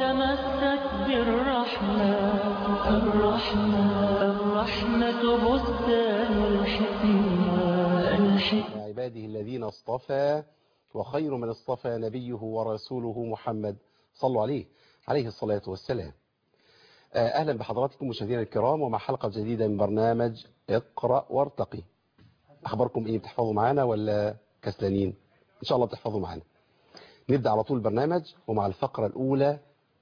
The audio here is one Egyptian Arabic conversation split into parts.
تمسك بالرحمة الرحمة الرحمة بستان الحكمة الحكمة عباده الذين اصطفى وخير من اصطفى نبيه ورسوله محمد صلوا عليه عليه الصلاة والسلام آه، أهلا بحضراتكم مشاهدينا الكرام ومع حلقة جديدة من برنامج اقرأ وارتقي أخباركم إيه بتحفظوا معانا ولا كسلانين إن شاء الله بتحفظوا معانا نبدأ على طول البرنامج ومع الفقرة الأولى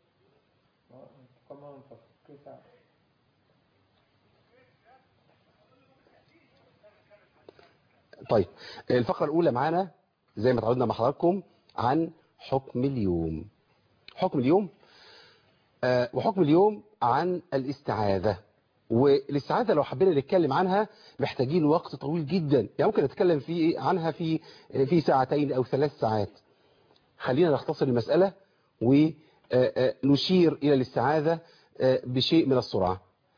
طيب الفقرة الأولى معانا زي ما تعودنا مع حضراتكم عن حكم اليوم حكم اليوم آه وحكم اليوم عن الاستعاذة والاستعاذة لو حبينا نتكلم عنها محتاجين وقت طويل جدا يعني ممكن نتكلم في عنها في في ساعتين أو ثلاث ساعات خلينا نختصر المسألة ونشير إلى الاستعاذة آه، بشيء من السرعة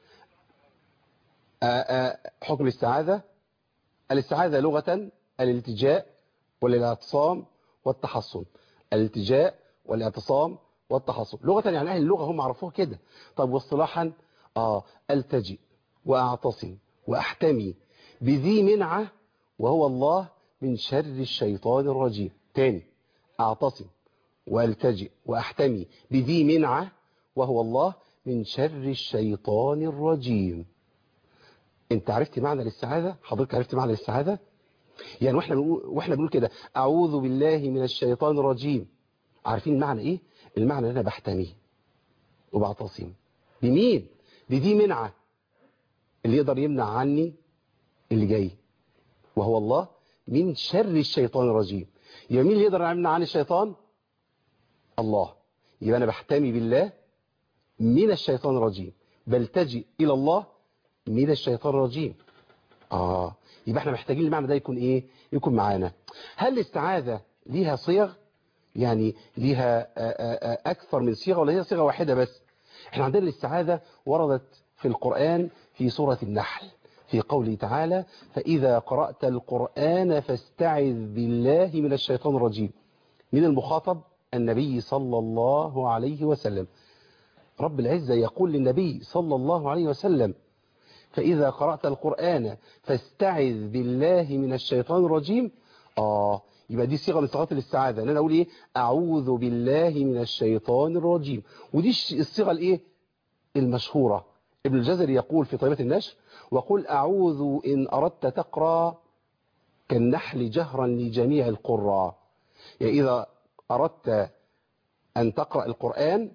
آه، آه، حكم الاستعاذة الاستعاذة لغة الالتجاء والاعتصام والتحصن الالتجاء والاعتصام والتحصن لغة يعني أهل اللغة هم عرفوها كده طب واصطلاحا آه التجئ وأعتصم وأحتمي بذي منعة وهو الله من شر الشيطان الرجيم تاني أعتصم والتجئ وأحتمي بذي منعة وهو الله من شر الشيطان الرجيم انت عرفت معنى الاستعاذة حضرتك عرفت معنى الاستعاذة يعني واحنا بنقول واحنا بنقول كده اعوذ بالله من الشيطان الرجيم عارفين المعنى ايه المعنى ان انا بحتمي وبعتصم بمين بدي منعة اللي يقدر يمنع عني اللي جاي وهو الله من شر الشيطان الرجيم يبقى مين اللي يقدر يمنع عن الشيطان الله يبقى انا بحتمي بالله من الشيطان الرجيم بلتجئ الى الله من الشيطان الرجيم آه يبقى احنا محتاجين المعنى ده يكون ايه يكون معانا هل الاستعاذة ليها صيغ يعني ليها آآ آآ أكثر من صيغة ولا هي صيغة واحدة بس احنا عندنا الاستعاذة وردت في القرآن في سورة النحل في قوله تعالى فإذا قرأت القرآن فاستعذ بالله من الشيطان الرجيم من المخاطب النبي صلى الله عليه وسلم رب العزة يقول للنبي صلى الله عليه وسلم فإذا قرأت القرآن فاستعذ بالله من الشيطان الرجيم آه يبقى دي صيغة من صيغات الاستعاذة ان انا اقول ايه اعوذ بالله من الشيطان الرجيم ودي الصيغة الايه المشهورة ابن الجزري يقول في طيبة النشر وقل اعوذ ان اردت تقرأ كالنحل جهرا لجميع القراء يعني اذا اردت ان تقرأ القرآن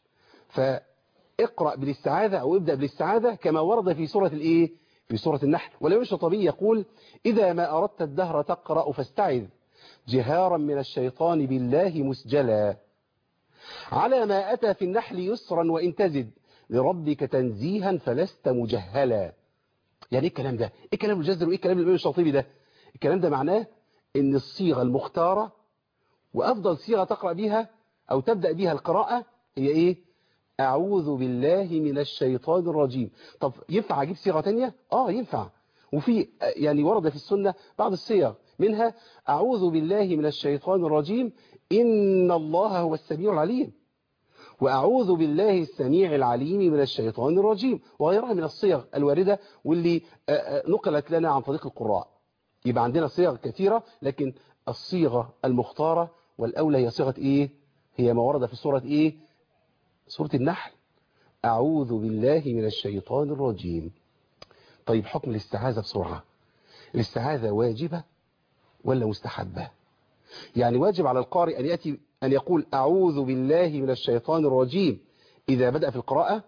فاقرأ بالاستعاذة او ابدأ بالاستعاذة كما ورد في سورة الايه في سورة النحل والإمام الشاطبي يقول إذا ما أردت الدهر تقرأ فاستعذ جهارا من الشيطان بالله مسجلا على ما أتى في النحل يسرا وإن تزد لربك تنزيها فلست مجهلا يعني إيه الكلام ده إيه كلام الجزر وإيه كلام الإمام الشاطبي ده الكلام ده معناه إن الصيغة المختارة وأفضل صيغة تقرأ بها أو تبدأ بها القراءة هي إيه أعوذ بالله من الشيطان الرجيم طب ينفع أجيب صيغة تانية؟ آه ينفع وفي يعني ورد في السنة بعض الصيغ منها أعوذ بالله من الشيطان الرجيم إن الله هو السميع العليم وأعوذ بالله السميع العليم من الشيطان الرجيم وغيرها من الصيغ الواردة واللي نقلت لنا عن طريق القراء يبقى عندنا صيغ كثيرة لكن الصيغة المختارة والأولى هي صيغة إيه هي ما ورد في سورة إيه سورة النحل أعوذ بالله من الشيطان الرجيم طيب حكم الاستعاذة بسرعة الاستعاذة واجبة ولا مستحبة يعني واجب على القارئ أن يأتي أن يقول أعوذ بالله من الشيطان الرجيم إذا بدأ في القراءة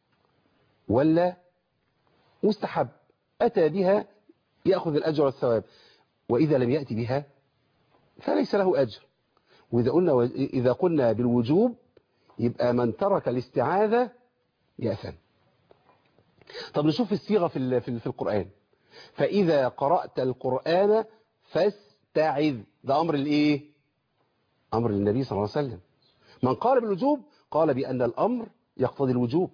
ولا مستحب أتى بها يأخذ الأجر والثواب وإذا لم يأتي بها فليس له أجر وإذا قلنا, إذا قلنا بالوجوب يبقى من ترك الاستعاذة يأثم طب نشوف الصيغة في في القرآن فإذا قرأت القرآن فاستعذ ده أمر الإيه أمر للنبي صلى الله عليه وسلم من قال بالوجوب قال بأن الأمر يقتضي الوجوب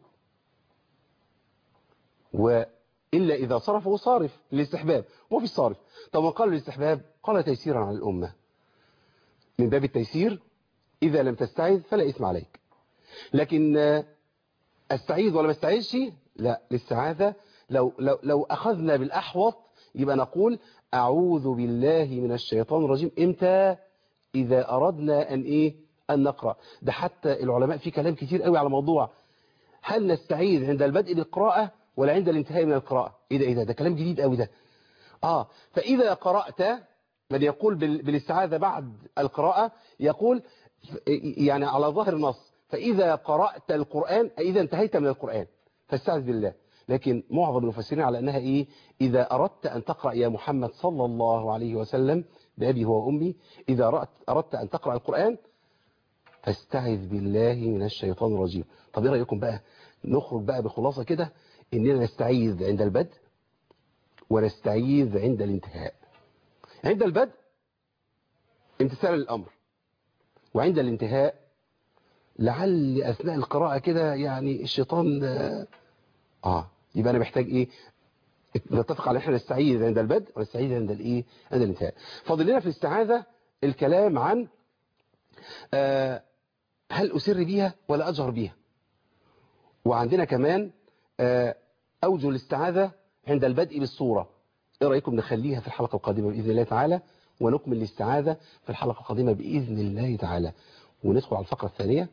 وإلا إذا صرفه صارف للاستحباب وفي الصارف طب من قال للاستحباب قال تيسيرا على الأمة من باب التيسير إذا لم تستعذ فلا إثم عليك لكن آه، استعيذ ولا ما استعيذش لا الاستعاذة لو, لو, لو أخذنا بالأحوط يبقى نقول أعوذ بالله من الشيطان الرجيم إمتى إذا أردنا أن إيه أن نقرأ ده حتى العلماء في كلام كتير قوي على موضوع هل نستعيذ عند البدء بالقراءة ولا عند الانتهاء من القراءة إيه ده إيه ده ده كلام جديد قوي ده آه فإذا قرأت من يقول بال- بالاستعاذة بعد القراءة يقول يعني على ظاهر النص فإذا قرأت القرآن أي إذا انتهيت من القرآن فاستعذ بالله لكن معظم المفسرين على أنها إيه إذا أردت أن تقرأ يا محمد صلى الله عليه وسلم بأبي هو وأمي إذا أردت- أردت أن تقرأ القرآن فاستعذ بالله من الشيطان الرجيم طب ايه رايكم بقى نخرج بقى بخلاصه كده اننا نستعيذ عند البدء ونستعيذ عند الانتهاء عند البدء امتثال الامر وعند الانتهاء لعل اثناء القراءه كده يعني الشيطان اه, آه يبقى انا محتاج ايه نتفق على احنا نستعيذ عند البدء ونستعيذ عند الايه عند الانتهاء فاضل لنا في الاستعاذه الكلام عن آه هل أسر بيها ولا أجهر بيها وعندنا كمان آه أوجه الاستعاذة عند البدء بالصورة إيه رأيكم نخليها في الحلقة القادمة بإذن الله تعالى ونكمل الاستعاذة في الحلقة القادمة بإذن الله تعالى وندخل على الفقرة الثانية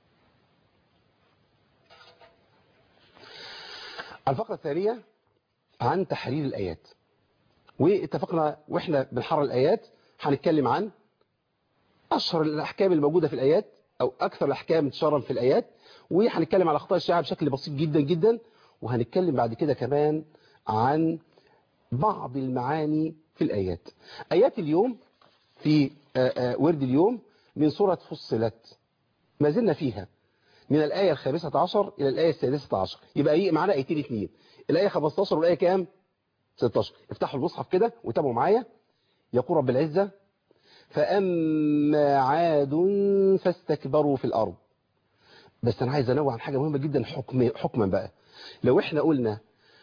الفقرة الثانية عن تحرير الآيات واتفقنا وإحنا بنحرر الآيات هنتكلم عن أشهر الأحكام الموجودة في الآيات أو أكثر الأحكام انتشارا في الآيات وهنتكلم على أخطاء الشائعة بشكل بسيط جدا جدا وهنتكلم بعد كده كمان عن بعض المعاني في الآيات آيات اليوم في آه، آه، ورد اليوم من سورة فصلت ما زلنا فيها من الآية الخامسة عشر إلى الآية السادسة عشر يبقى إيه معانا آيتين اتنين الآية 15 والآية كام 16 افتحوا المصحف كده وتابعوا معايا يقول رب العزة فأما عاد فاستكبروا في الأرض بس أنا عايز أنوع عن حاجة مهمة جدا حكم حكما بقى لو إحنا قلنا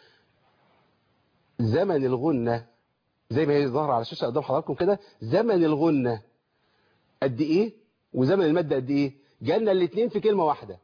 زمن الغنة زي ما هي ظاهرة على الشاشة قدام حضراتكم كده زمن الغنة قد إيه وزمن المادة قد إيه جالنا الاثنين في كلمة واحدة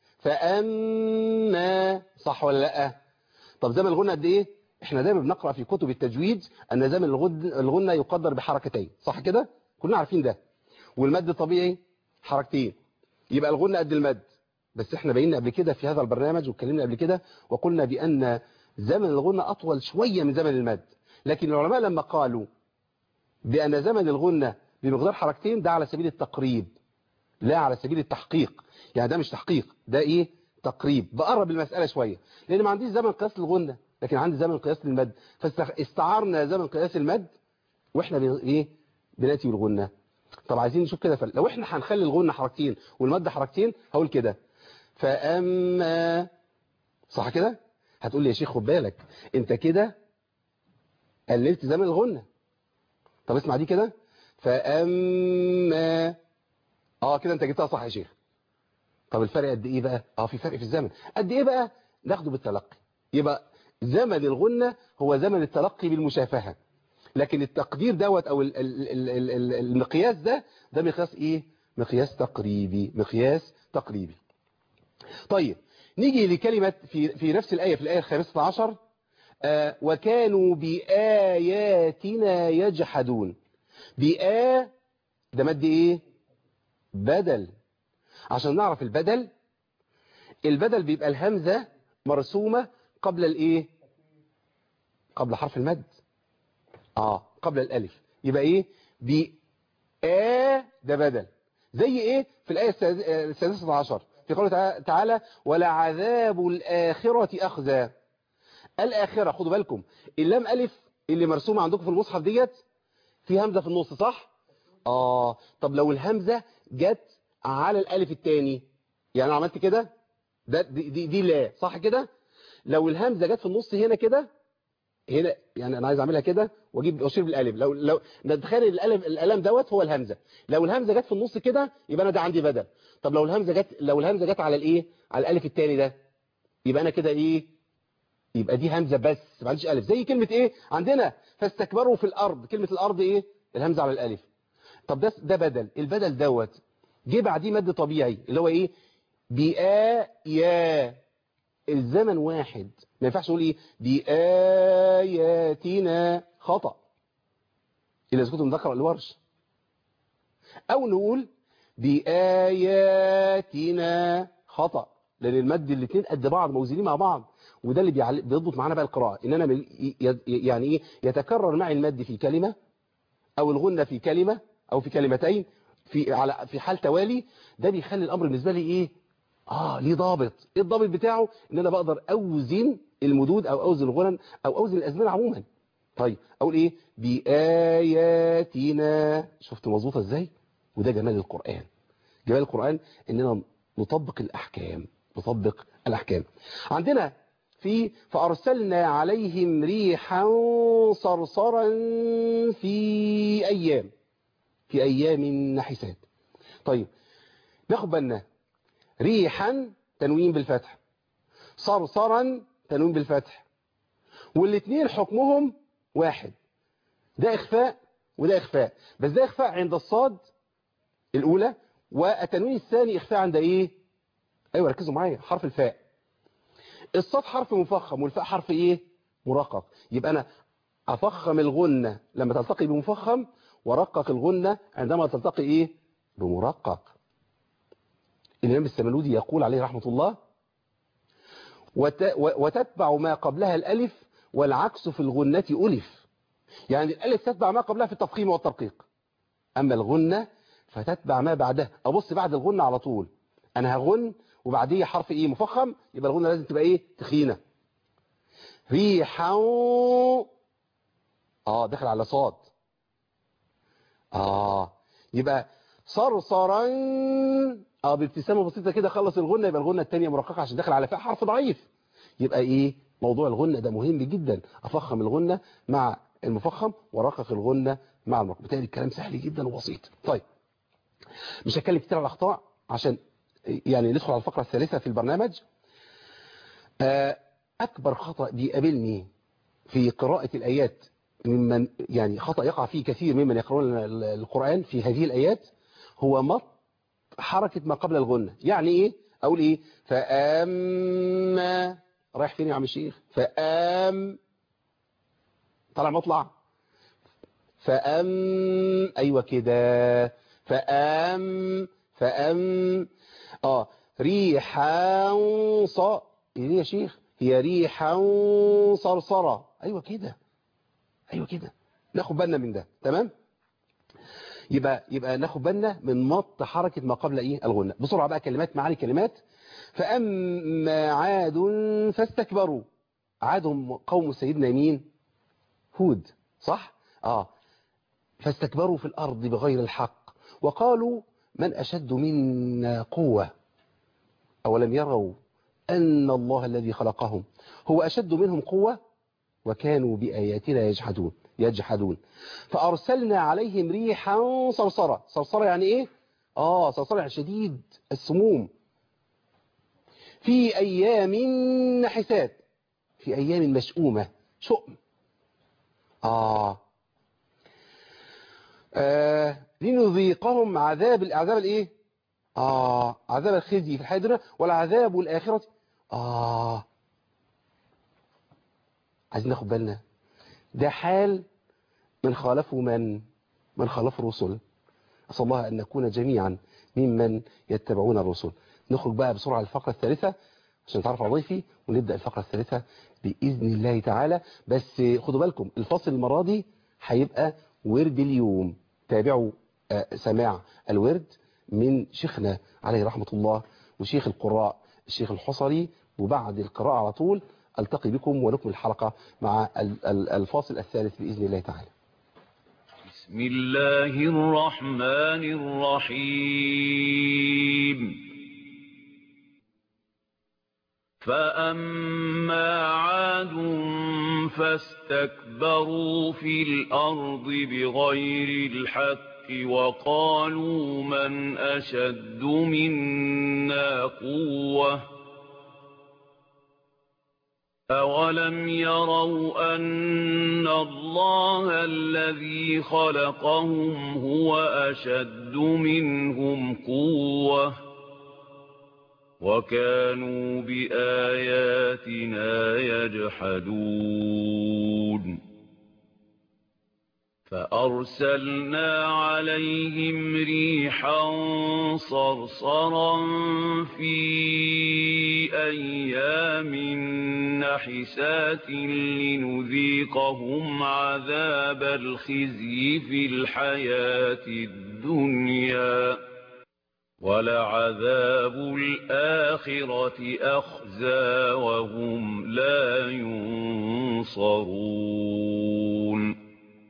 فأما صح ولا لأ طب زمن الغنة قد إيه احنا دايما بنقرأ في كتب التجويد أن زمن الغد- الغنة يقدر بحركتين صح كده كلنا عارفين ده والمد الطبيعي حركتين يبقى الغنة قد المد بس احنا بينا قبل كده في هذا البرنامج واتكلمنا قبل كده وقلنا بأن زمن الغنة أطول شوية من زمن المد لكن العلماء لما قالوا بأن زمن الغنة بمقدار حركتين ده على سبيل التقريب لا على سبيل التحقيق يعني ده مش تحقيق ده ايه تقريب بقرب المسألة شوية لأن ما عنديش زمن قياس للغنة لكن عندي زمن قياس للمد فاستعارنا زمن قياس المد واحنا بن- ايه بناتي بالغنة طب عايزين نشوف كده فرق لو احنا هنخلي الغنة حركتين والمد حركتين هقول كده فأما صح كده هتقول لي يا شيخ خد بالك انت كده قللت زمن الغنة طب اسمع دي كده فأما اه كده انت جبتها صح يا شيخ طب الفرق قد ايه بقى اه في فرق في الزمن قد ايه بقى ناخده بالتلقي يبقى زمن الغنة هو زمن التلقي بالمشافهة لكن التقدير دوت او ال ال ال ال ال المقياس ده ده مقياس ايه مقياس تقريبي مقياس تقريبي طيب نيجي لكلمة في في نفس الآية في الآية الخامسة عشر آه وكانوا بآياتنا يجحدون بآ ده مد ايه بدل عشان نعرف البدل البدل بيبقى الهمزة مرسومة قبل الايه قبل حرف المد اه قبل الالف يبقى ايه بي آ ده بدل زي ايه في الآية السادس- آه، السادسة عشر في قوله تع- تعالى ولعذاب الآخرة أخزى الآخرة خدوا بالكم اللام ألف اللي مرسومة عندكم في المصحف ديت في همزة في النص صح اه طب لو الهمزة جت على الألف التاني يعني أنا عملت كده ده دي, دي, دي لا صح كده لو الهمزة جت في النص هنا كده هنا يعني انا عايز اعملها كده واجيب اشير بالالف لو لو نتخيل الالف الالم دوت هو الهمزه لو الهمزه جت في النص كده يبقى انا ده عندي بدل طب لو الهمزه جت لو الهمزه جت على الايه على الالف الثاني ده يبقى انا كده ايه يبقى دي همزه بس ما عنديش الف زي كلمه ايه عندنا فاستكبروا في الارض كلمه الارض ايه الهمزه على الالف طب ده ده بدل البدل دوت جه بعديه مد طبيعي اللي هو ايه بآيا الزمن واحد ما ينفعش نقول ايه بآياتنا خطأ إذا كنت مذكر الورش أو نقول بآياتنا خطأ لأن المد الاثنين قد بعض موزنين مع بعض وده اللي بيعل- بيضبط معانا بقى القراءة إن أنا من- ي- يعني إيه يتكرر معي المد في كلمة أو الغنة في كلمة أو في كلمتين في على في حال توالي ده بيخلي الأمر بالنسبة لي إيه آه ليه ضابط إيه الضابط بتاعه إن أنا بقدر أوزن المدود أو أوزن الغنن أو أوزن الأزمنة عموما طيب أقول إيه بآياتنا شفت مظبوطة إزاي وده جمال القرآن جمال القرآن إننا نطبق الأحكام نطبق الأحكام عندنا في فأرسلنا عليهم ريحا صرصرا في أيام في أيام نحسات طيب ناخد بالنا ريحا تنوين بالفتح صرصرا تنوين بالفتح والاثنين حكمهم واحد ده إخفاء وده إخفاء بس ده إخفاء عند الصاد الأولى والتنوين الثاني إخفاء عند إيه أيوة ركزوا معايا حرف الفاء الصاد حرف مفخم والفاء حرف إيه مرقق يبقى أنا أفخم الغنة لما تلتقي بمفخم ورقق الغنة عندما تلتقي إيه بمرقق الإمام السمنودي يقول عليه رحمة الله وت... وتتبع ما قبلها الألف والعكس في الغنة ألف يعني الألف تتبع ما قبلها في التفخيم والترقيق أما الغنة فتتبع ما بعدها أبص بعد الغنة على طول أنا هغن وبعديه حرف إيه مفخم يبقى الغنة لازم تبقى إيه تخينة ريحا آه دخل على صاد آه يبقى صرصرا اه بابتسامه بسيطه كده خلص الغنه يبقى الغنه الثانيه مرققه عشان داخل على فاء حرف ضعيف يبقى ايه موضوع الغنه ده مهم جدا افخم الغنه مع المفخم ورقق الغنه مع المرقق بالتالي الكلام سهل جدا وبسيط طيب مش هتكلم كتير على الاخطاء عشان يعني ندخل على الفقره الثالثه في البرنامج آه اكبر خطا بيقابلني في قراءه الايات ممن يعني خطا يقع فيه كثير ممن يقرؤون القران في هذه الايات هو مط حركة ما قبل الغنة يعني ايه اقول ايه فأما رايح فين يا عم الشيخ فأم طلع مطلع فأم ايوه كده فأم فأم اه ريحا ص ايه يا شيخ هي ريحا صرصرة ايوه كده ايوه كده ناخد بالنا من ده تمام يبقى يبقى ناخد بالنا من مط حركة ما قبل ايه الغنة بسرعة بقى كلمات معاني كلمات فأما عاد فاستكبروا عادهم قوم سيدنا مين هود صح اه فاستكبروا في الأرض بغير الحق وقالوا من أشد منا قوة أولم يروا أن الله الذي خلقهم هو أشد منهم قوة وكانوا بآياتنا يجحدون يجحدون فأرسلنا عليهم ريحا صرصرة صرصرة يعني إيه؟ آه صرصرة يعني شديد السموم في أيام نحسات في أيام مشؤومة شؤم آه, آه لنذيقهم عذاب العذاب الإيه؟ آه عذاب الخزي في الحياة الدنيا والعذاب الآخرة آه عايزين ناخد بالنا ده حال من خالفوا من من خالفوا الرسل أسأل الله أن نكون جميعا ممن يتبعون الرسل نخرج بقى بسرعة الفقرة الثالثة عشان نتعرف على ضيفي ونبدأ الفقرة الثالثة بإذن الله تعالى بس خدوا بالكم الفصل المرة دي هيبقى ورد اليوم تابعوا سماع الورد من شيخنا عليه رحمة الله وشيخ القراء الشيخ الحصري وبعد القراءة على طول ألتقي بكم ونكمل الحلقة مع الفاصل الثالث بإذن الله تعالى بسم الله الرحمن الرحيم فأما عاد فاستكبروا في الأرض بغير الحق وقالوا من أشد منا قوةً أولم يروا أن الله الذي خلقهم هو أشد منهم قوة وكانوا بآياتنا يجحدون فأرسلنا عليهم ريحا صرصرا في أيام نحسات لنذيقهم عذاب الخزي في الحياة الدنيا ولعذاب الآخرة أخزى وهم لا ينصرون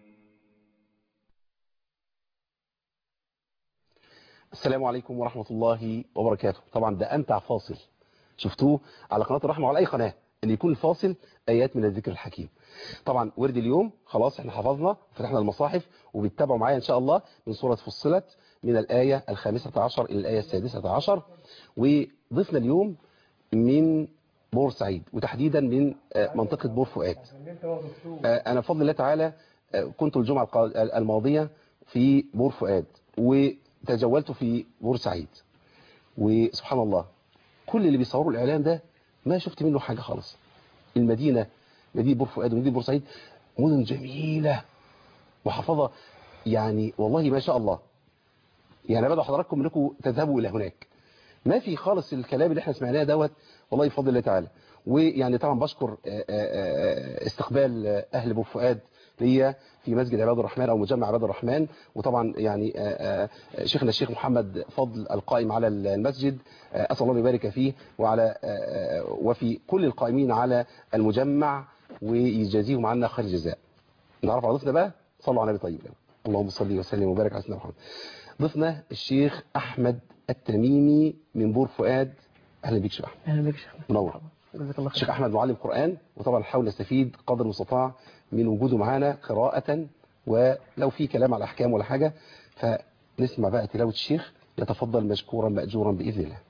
السلام عليكم ورحمة الله وبركاته طبعا ده أمتع فاصل شفتوه على قناة الرحمة وعلى أي قناة أن يكون الفاصل آيات من الذكر الحكيم طبعا ورد اليوم خلاص احنا حفظنا فتحنا المصاحف وبيتبعوا معايا إن شاء الله من سورة فصلت من الآية الخامسة عشر إلى الآية السادسة عشر وضفنا اليوم من بورسعيد وتحديدا من منطقة بور فؤاد أنا بفضل الله تعالى كنت الجمعة الماضية في بور فؤاد وتجولت في بورسعيد وسبحان الله كل اللي بيصوروا الإعلان ده ما شفت منه حاجة خالص المدينة مدينة بور فؤاد ومدينة بورسعيد مدن جميلة محافظة يعني والله ما شاء الله يعني بدأ حضراتكم انكم تذهبوا إلى هناك ما في خالص الكلام اللي احنا سمعناه دوت والله بفضل الله تعالى ويعني طبعا بشكر استقبال أهل بور فؤاد ليا في مسجد عباد الرحمن أو مجمع عباد الرحمن وطبعا يعني شيخنا الشيخ محمد فضل القائم على المسجد أسأل الله يبارك فيه وعلى وفي كل القائمين على المجمع ويجازيهم عنا خير الجزاء نعرف على ضيفنا بقى صلوا على النبي طيب اللهم صل وسلم وبارك على سيدنا محمد ضيفنا الشيخ أحمد التميمي من بور فؤاد أهلا بيك شيخ أحمد اهلا بك شيخ منور جزاك الله الشيخ خير أحمد معلم قرآن وطبعا نحاول نستفيد قدر المستطاع من وجوده معانا قراءة ولو في كلام على أحكام ولا حاجة فنسمع بقى تلاوة الشيخ يتفضل مشكورا مأجورا بإذن الله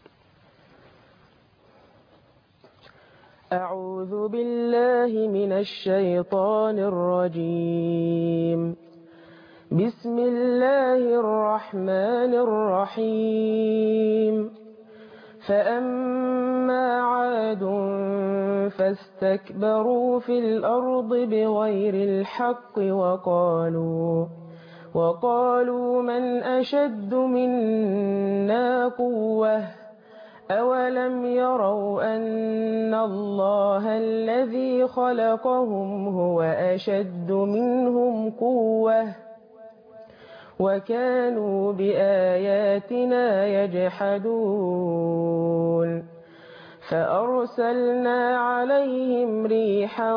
أعوذ بالله من الشيطان الرجيم بسم الله الرحمن الرحيم فأما عاد فاستكبروا في الأرض بغير الحق وقالوا وقالوا من أشد منا قوة أولم يروا أن الله الذي خلقهم هو أشد منهم قوة وكانوا بآياتنا يجحدون فأرسلنا عليهم ريحا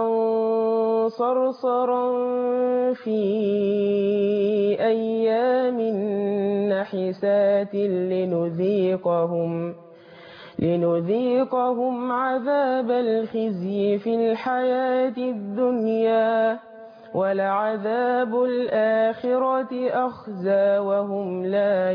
صرصرا في أيام نحسات لنذيقهم لنذيقهم عذاب الخزي في الحياة الدنيا ولعذاب الآخرة أخزى وهم لا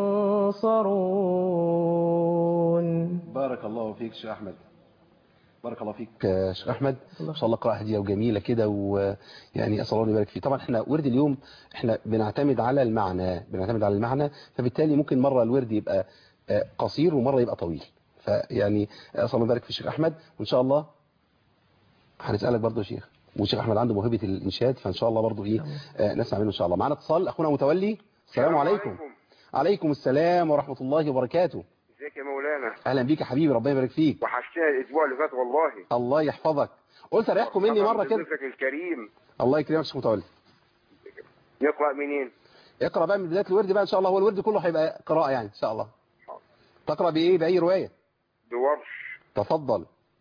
ينصرون بارك الله فيك شيخ أحمد بارك الله فيك يا شيخ أحمد إن شاء الله قراءة هدية وجميلة كده ويعني أسأل الله يبارك فيه طبعا احنا ورد اليوم احنا بنعتمد على المعنى بنعتمد على المعنى فبالتالي ممكن مرة الورد يبقى قصير ومرة يبقى طويل فيعني أسأل الله يبارك في الشيخ أحمد وإن شاء الله هنسألك برضه يا شيخ والشيخ أحمد عنده موهبة الإنشاد فإن شاء الله برضه إيه آه نسمع منه إن شاء الله معنا اتصال أخونا متولي السلام عليكم عليكم السلام ورحمة الله وبركاته ازيك يا مولانا أهلا بيك يا حبيبي ربنا يبارك فيك وحشتنا الاسبوع اللي فات والله الله يحفظك قلت اريحكم مني مرة كده ضيفك الكريم الله يكرمك يا شيخ متولي نقرا منين اقرا بقى من بداية الورد بقى إن شاء الله هو الورد كله هيبقى قراءة يعني إن شاء الله تقرأ بإيه بأي رواية بورش تفضل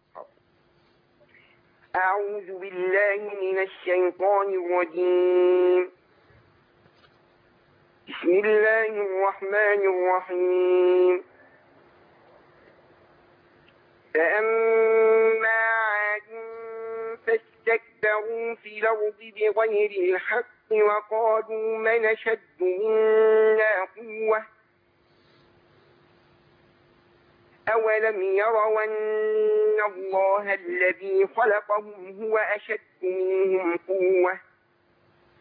أعوذ بالله من الشيطان الرجيم بسم الله الرحمن الرحيم فأما عاد فاستكبروا في الأرض بغير الحق وقالوا من أشد منا قوة أولم يروا أن الله الذي خلقهم هو أشد منهم قوة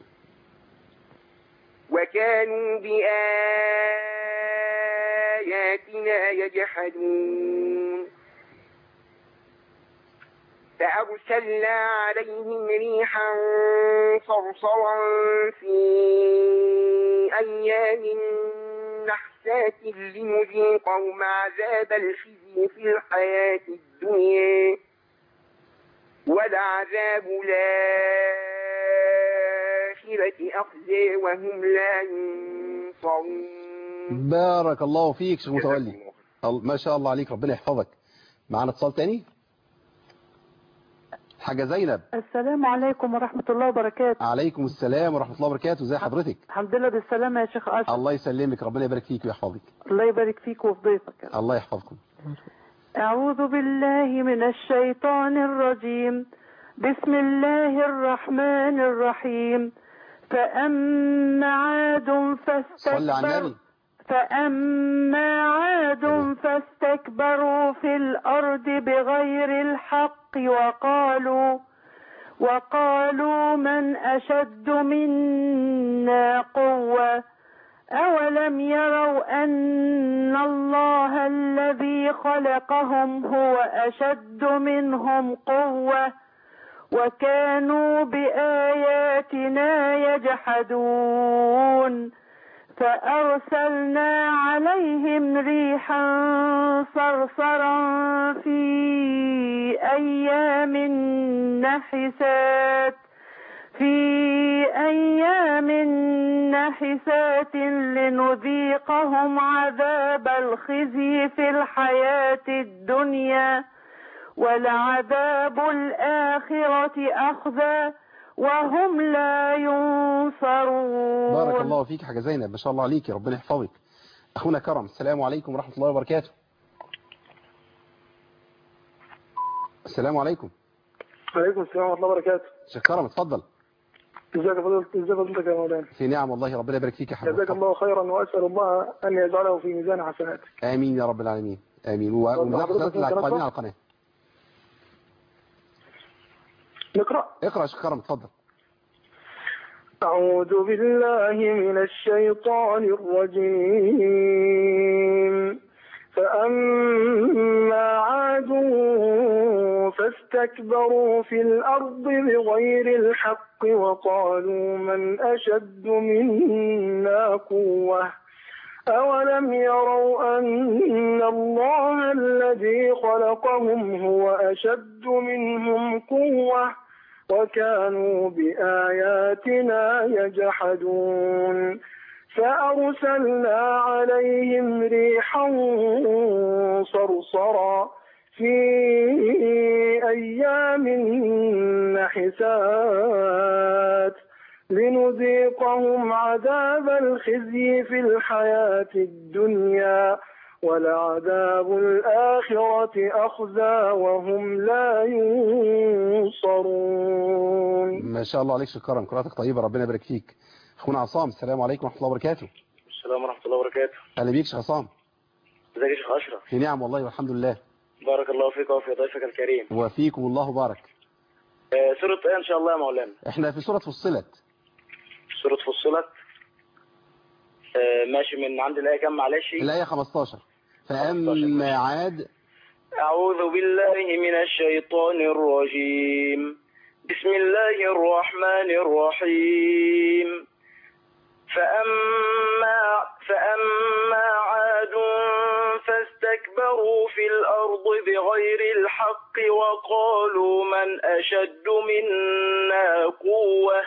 وكانوا بآياتنا بآياتنا يجحدون فأرسلنا عليهم ريحا صرصرا في أيام نحسات لنذيقهم عذاب الخزي في الحياة الدنيا ولعذاب الآخرة أخزي وهم لا ينصرون بارك الله فيك شيخ متولي ال- ما شاء الله عليك ربنا يحفظك معانا اتصال تاني حاجة زينب السلام عليكم ورحمة الله وبركاته عليكم السلام ورحمة الله وبركاته ازي حضرتك الحمد لله بالسلامة يا شيخ أشرف الله يسلمك ربنا يبارك فيك ويحفظك الله يبارك فيك وفي ضيفك الله يحفظكم أعوذ بالله من الشيطان الرجيم بسم الله الرحمن الرحيم فأما عاد صلي على فاستكبروا النبي فأما عاد فاستكبروا في الأرض بغير الحق وقالوا وقالوا من أشد منا قوة أولم يروا أن الله الذي خلقهم هو أشد منهم قوة وكانوا بآياتنا يجحدون فأرسلنا عليهم ريحا صرصرا في أيام نحسات في أيام نحسات لنذيقهم عذاب الخزي في الحياة الدنيا ولعذاب الآخرة أخزى وهم لا ينصرون بارك الله فيك حاجة زينب ما شاء الله عليك ربنا يحفظك أخونا كرم السلام عليكم ورحمة الله وبركاته السلام عليكم عليكم السلام ورحمة الله وبركاته شيخ كرم اتفضل ازيك يا فضيلة ازيك فضيلتك يا مولانا في نعم والله ربنا يبارك فيك يا حبيبي جزاك الله خيرا واسال الله ان يجعله في ميزان حسناتك آمين يا رب العالمين آمين و- طب ومن حضرتك حسنات ممكن القائمين أقرأ؟ على القناة نقرا اقرأ يا شيخ كرم اتفضل أعوذ بالله من الشيطان الرجيم فأما عاد فاستكبروا في الأرض بغير الحق وقالوا من أشد منا قوة أولم يروا أن الله الذي خلقهم هو أشد منهم قوة وكانوا بآياتنا يجحدون فأرسلنا عليهم ريحا صرصرا في أيام نحسات لنذيقهم عذاب الخزي في الحياة الدنيا ولعذاب الآخرة أخزى وهم لا ينصرون ما شاء الله عليك شيخ كرم قراءتك طيبة ربنا يبارك فيك أخونا عصام السلام عليكم ورحمة الله وبركاته السلام ورحمة الله وبركاته أهلا بيك شيخ عصام ازيك يا شيخ أشرف في نعم والله والحمد لله بارك الله فيك وفي ضيفك الكريم وفيكم الله بارك آه، سورة ايه ان شاء الله يا مولانا احنا في سورة فصلت سورة فصلت آه، ماشي من عند الآية كام معلش الآية 15 فأما عاد أعوذ بالله من الشيطان الرجيم بسم الله الرحمن الرحيم فأما فأما عاد فاستكبروا في الأرض بغير الحق وقالوا من أشد منا قوة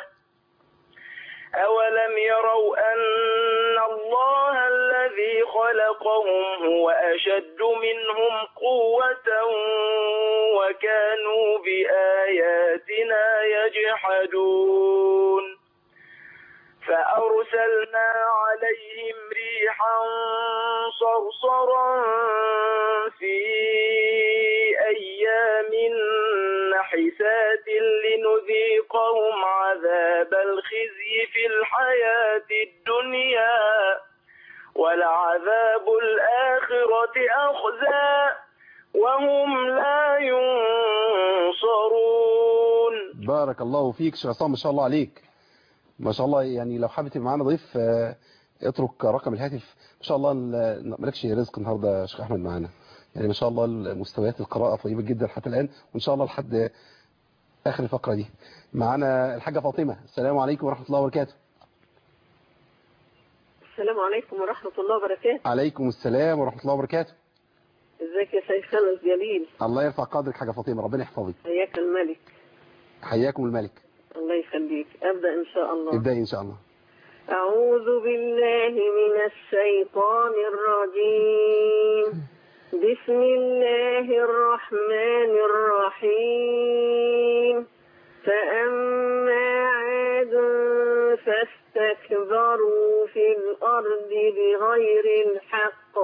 أولم يروا أن الله الذي خلقهم هو أشد منهم قوة وكانوا بآياتنا يجحدون فأرسلنا عليهم ريحا صرصرا في أيام نحسات لنذيقهم عذاب الخزي في الحياة الدنيا ولعذاب الآخرة أخزى وهم لا ينصرون بارك الله فيك شيخ عصام ما شاء الله عليك ما شاء الله يعني لو حابب تبقى معانا ضيف آه، اترك رقم الهاتف ما شاء الله ال- مالكش رزق النهارده يا شيخ احمد معانا يعني ما شاء الله مستويات القراءه طيبه جدا حتى الان وان شاء الله لحد اخر الفقره دي معانا الحاجه فاطمه السلام عليكم ورحمه الله وبركاته السلام عليكم ورحمة الله وبركاته عليكم السلام ورحمه الله وبركاته ازيك يا شيخنا الجليل الله يرفع قدرك حاجه فاطمه ربنا يحفظك حياك الملك حياكم الملك الله يخليك أبدأ إن شاء الله ابداي ان شاء الله أعوذ بالله من الشيطان الرجيم بسم الله الرحمن الرحيم فأما عاد فاستكبروا في الأرض بغير الحق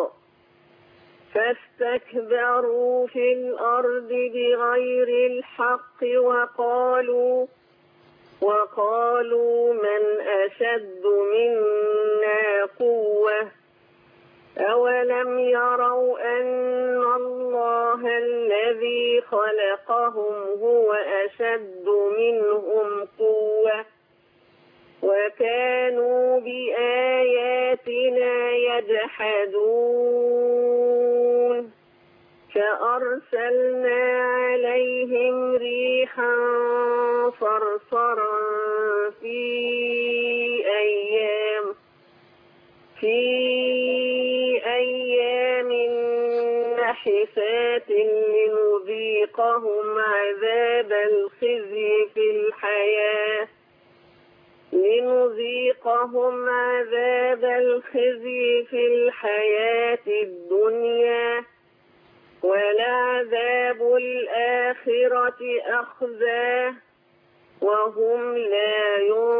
فاستكبروا في الأرض بغير الحق وقالوا وقالوا من أشد منا قوة أولم يروا أن الله الذي خلقهم هو أشد منهم قوة وكانوا بآياتنا يجحدون فأرسلنا عليهم ريحا صرصرا في أيام في أيام نحسات لنذيقهم عذاب الخزي في الحياة لنذيقهم عذاب الخزي في الحياة الدنيا ولعذاب الآخرة أخزى وهم لا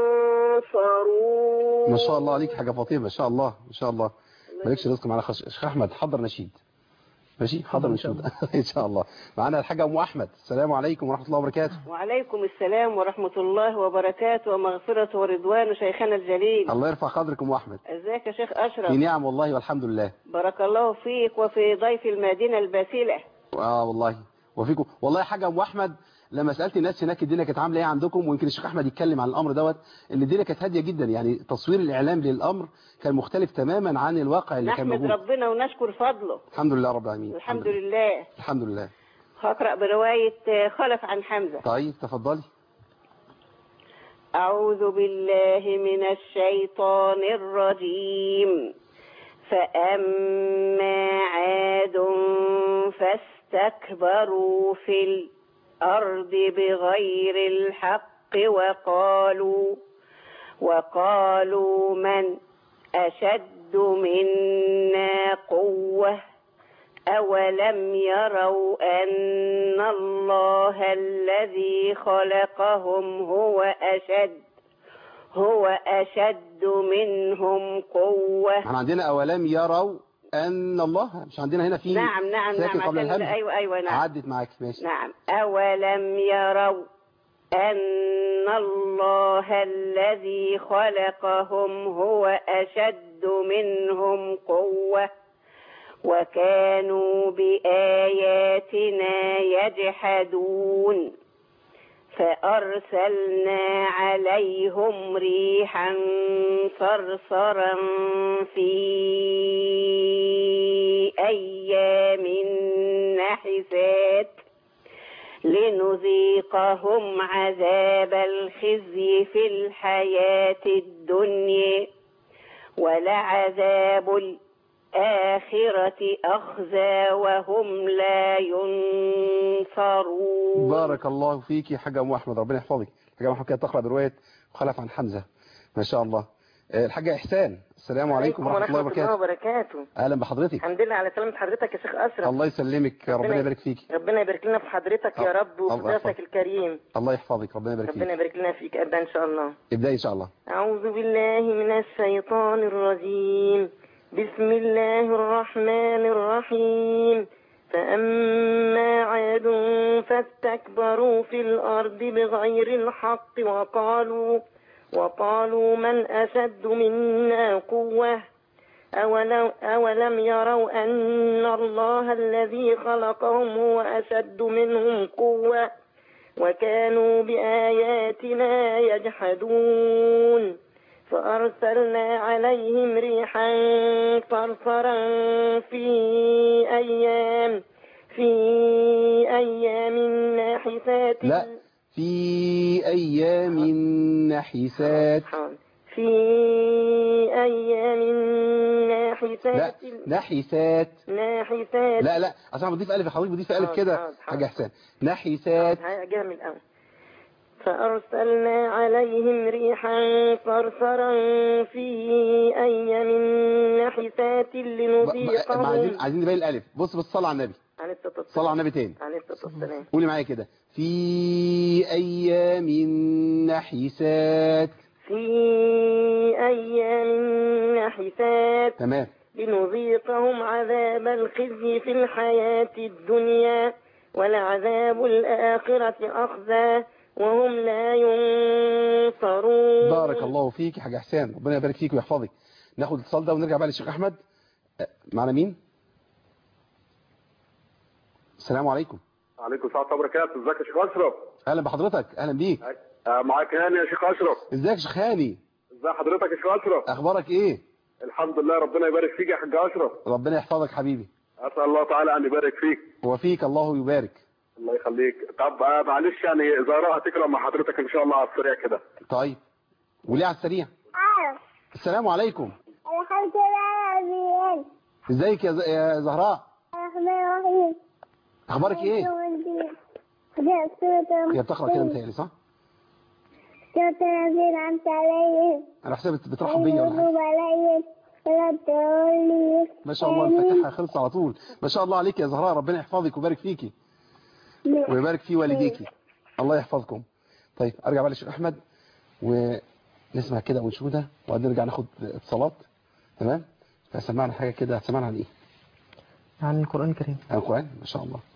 ينصرون ما شاء الله عليك حاجه فاطمه ما شاء الله ما شاء الله مالكش رزق معانا خش... شيخ احمد حضر نشيد ماشي حضر نشيد ان شاء الله معانا الحاجه ام احمد السلام عليكم ورحمه الله وبركاته وعليكم السلام ورحمة الله وبركاته ومغفرة ورضوان شيخنا الجليل الله يرفع قدرك ام احمد ازيك يا شيخ في أشرف نعم والله والحمد لله بارك الله فيك وفي ضيف المدينة الباسلة اه والله وفيكم والله يا حاجه ام احمد لما سالت الناس هناك الدنيا كانت عامله ايه عندكم ويمكن الشيخ احمد يتكلم عن الامر دوت ان الدنيا كانت هاديه جدا يعني تصوير الاعلام للامر كان مختلف تماما عن الواقع اللي كان نحمد موجود ربنا ونشكر فضله الحمد لله رب العالمين الحمد لله الحمد لله هقرأ برواية خلف عن حمزة طيب تفضلي أعوذ بالله من الشيطان الرجيم فأما عاد فاستكبروا في الأرض بغير الحق وقالوا وقالوا من أشد منا قوة أولم يروا أن الله الذي خلقهم هو أشد هو أشد منهم قوة احنا عندنا اولام يروا ان الله مش عندنا هنا في نعم نعم ساكن نعم قبل عشان- الهمز أيوة أيوة نعم عدت معاك ماشي نعم أولم يروا أن الله الذي خلقهم هو أشد منهم قوة وكانوا بآياتنا يجحدون فأرسلنا عليهم ريحا صرصرا في أيام نحسات لنذيقهم عذاب الخزي في الحياة الدنيا ولعذاب الآخرة أخزى وهم لا ينصرون بارك الله فيك يا حاجه ام احمد ربنا يحفظك حاجه ام احمد كانت تقرا بروايه خلف عن حمزه ما شاء الله آه، الحاجه احسان السلام عليكم ورحمه الله وبركاته وبركاته اهلا بحضرتك الحمد لله على سلامة حضرتك يا شيخ أشرف الله يسلمك ربنا ربنا- يبارك فيك ربنا يبارك لنا في حضرتك يا رب وفي الله ضيفك يحفظك. الكريم الله يحفظك ربنا يبارك ربنا فيك يبارك لنا فيك أبدا إن شاء الله ابداي ان شاء الله أعوذ بالله من الشيطان الرجيم بسم الله الرحمن الرحيم فأما عاد فاستكبروا في الأرض بغير الحق وقالوا وقالوا من أشد منا قوة أولم, أولم يروا أن الله الذي خلقهم هو أشد منهم قوة وكانوا بآياتنا يجحدون فأر فأرسلنا عليهم ريحا صرصرا في أيام في أيام ناحسات لا في أيام نحسات في أيام ناحسات لا نحسات ناحسات لا لا عشان بضيف ألف حضرتك بضيف ألف حاضر، كده حاضر، حاجة إحسان نحسات هجيبها من الأول فأرسلنا عليهم ريحا صرصرا في أيام نحسات ب- ب- ما عايزين لنذيقهم عايزين نبين الألف بص بص صلى على النبي عليه الصلاة والسلام صلى على النبي تاني عليه الصلاة والسلام قولي معايا كده في أيام نحسات في أيام نحسات تمام لنذيقهم عذاب الخزي في الحياة الدنيا ولعذاب الآخرة أخزى وهم لا ينصرون بارك الله فيك يا حاج حسان ربنا يبارك فيك ويحفظك ناخد الاتصال ده ونرجع بقى للشيخ احمد أه، معنا مين السلام عليكم عليكم السلام ورحمه الله وبركاته ازيك يا شيخ اشرف اهلا بحضرتك اهلا بيك آه، معاك هاني يا شيخ اشرف ازيك يا شيخ هاني ازي حضرتك يا شيخ اشرف اخبارك ايه الحمد لله ربنا يبارك فيك يا حاج اشرف ربنا يحفظك حبيبي اسال الله تعالى ان يبارك فيك وفيك الله يبارك الله يخليك طب آه، معلش يعني زهراء هتكرم مع حضرتك ان شاء الله على السريع كده طيب وليه على السريع السلام عليكم الحمد لله رب ازيك يا ز- يا زهراء الرحمن الرحيم اخبارك ايه هي بتقرا كده متهيألي صح صوت الذين أنعمت عليهم انا حسابك بترحب بيا ولا حاجة. المغضوب عليهم ولا الضالين ما شاء الله الفاتحه خلص على طول ما شاء الله عليك يا زهراء ربنا يحفظك ويبارك فيكي ويبارك في والديكي الله يحفظكم طيب ارجع بقى للشيخ احمد ونسمع كده انشوده وبعدين نرجع ناخد اتصالات تمام فسمعنا حاجه كده هتسمعنا عن ايه عن القرآن الكريم عن القران ما شاء الله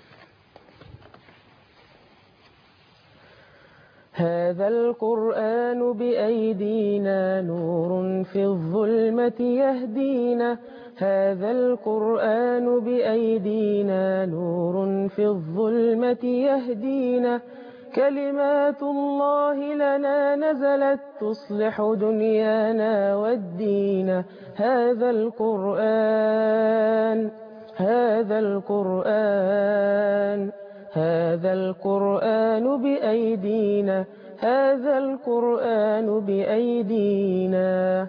هذا القرآن بأيدينا نور في الظلمة يهدينا هذا القرآن بأيدينا نور في الظلمة يهدينا كلمات الله لنا نزلت تصلح دنيانا والدين هذا القرآن هذا القرآن هذا القرآن بأيدينا هذا القرآن بأيدينا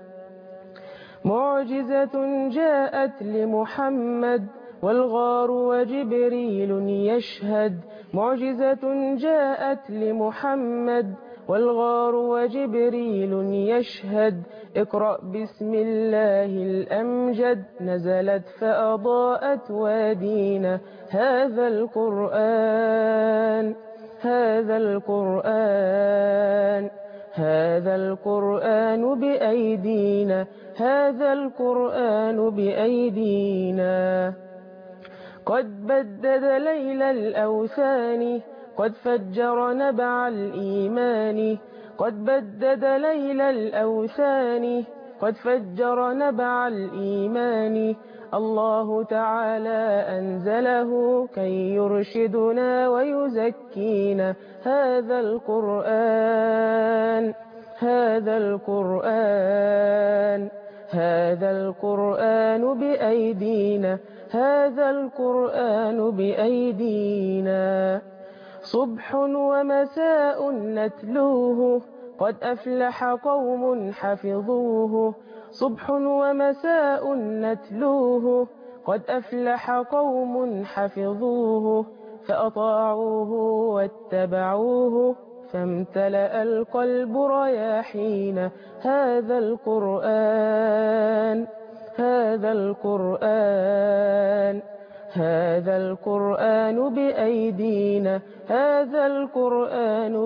معجزة جاءت لمحمد والغار وجبريل يشهد معجزة جاءت لمحمد والغار وجبريل يشهد اقرأ بسم الله الأمجد نزلت فأضاءت وادينا هذا القرآن هذا القرآن هذا القرآن بأيدينا هذا القرآن بأيدينا قد بدد ليل الأوثان قد فجر نبع الإيمان قد بدد ليل الأوثان قد فجر نبع الإيمان الله تعالى أنزله كي يرشدنا ويزكينا هذا القرآن هذا القرآن هذا القرآن بأيدينا هذا القرآن بأيدينا صبح ومساء نتلوه قد أفلح قوم حفظوه صبح ومساء نتلوه قد أفلح قوم حفظوه فأطاعوه واتبعوه فامتلأ القلب رياحين هذا القرآن هذا القرآن هذا القرآن بأيدينا هذا القرآن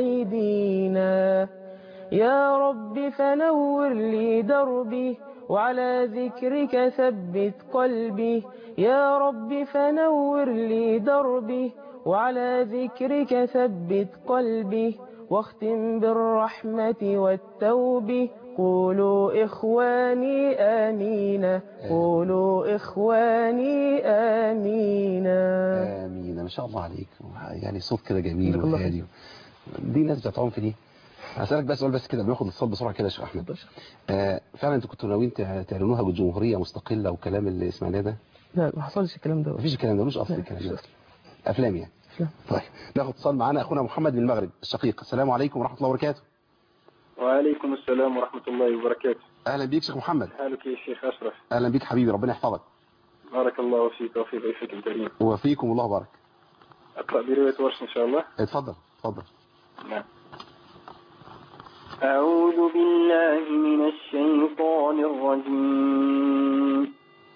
بأيدينا يا رب فنور لي دربي وعلى ذكرك ثبت قلبي يا رب فنور لي دربي وعلى ذكرك ثبت قلبي واختم بالرحمة والتوب قولوا إخواني آمين قولوا إخواني آمين امين ما شاء الله عليك يعني صوت كده جميل جزاك الله وهادي دي ناس بتاعت عنف دي هسألك بس سؤال بس كده بناخد الاتصال بسرعة كده يا شيخ أحمد آه فعلا انتوا كنتوا ناويين تع- تعلنوها جمهورية مستقلة والكلام اللي سمعناه ده لا ما حصلش الكلام ده مفيش الكلام ده ملوش أصل الكلام ده أفلام يعني طيب ناخد اتصال معانا أخونا محمد من المغرب الشقيق السلام عليكم ورحمة الله وبركاته وعليكم السلام ورحمة الله وبركاته أهلا بيك شيخ محمد حالك يا شيخ أشرف أهلا بيك حبيبي ربنا يحفظك بارك الله فيك وفي ضيفك الكريم وفيكم الله بارك أقرأ برواية ورش إن شاء الله اتفضل اتفضل نعم أعوذ بالله من الشيطان الرجيم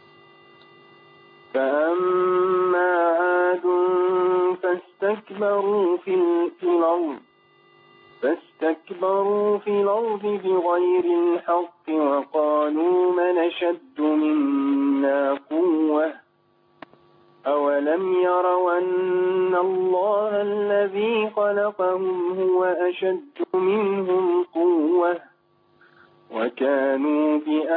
فأما عاد فاستكبروا في ال- في الأرض فاستكبروا في الأرض بغير الحق وقالوا من أشد منا قوة أولم يروا أن الله الذي خلقهم هو أشد منهم قوة وكانوا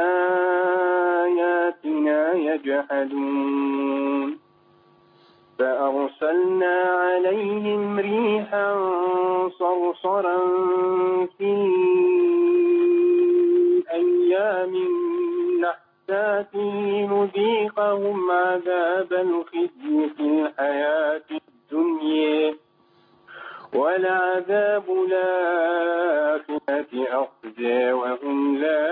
بآياتنا يجحدون فأرسلنا عليهم ريحا صرصرا في أيام نحسات لنذيقهم عذاب الخزي في الحياة الدنيا ولعذاب الآخرة أخزى وهم لا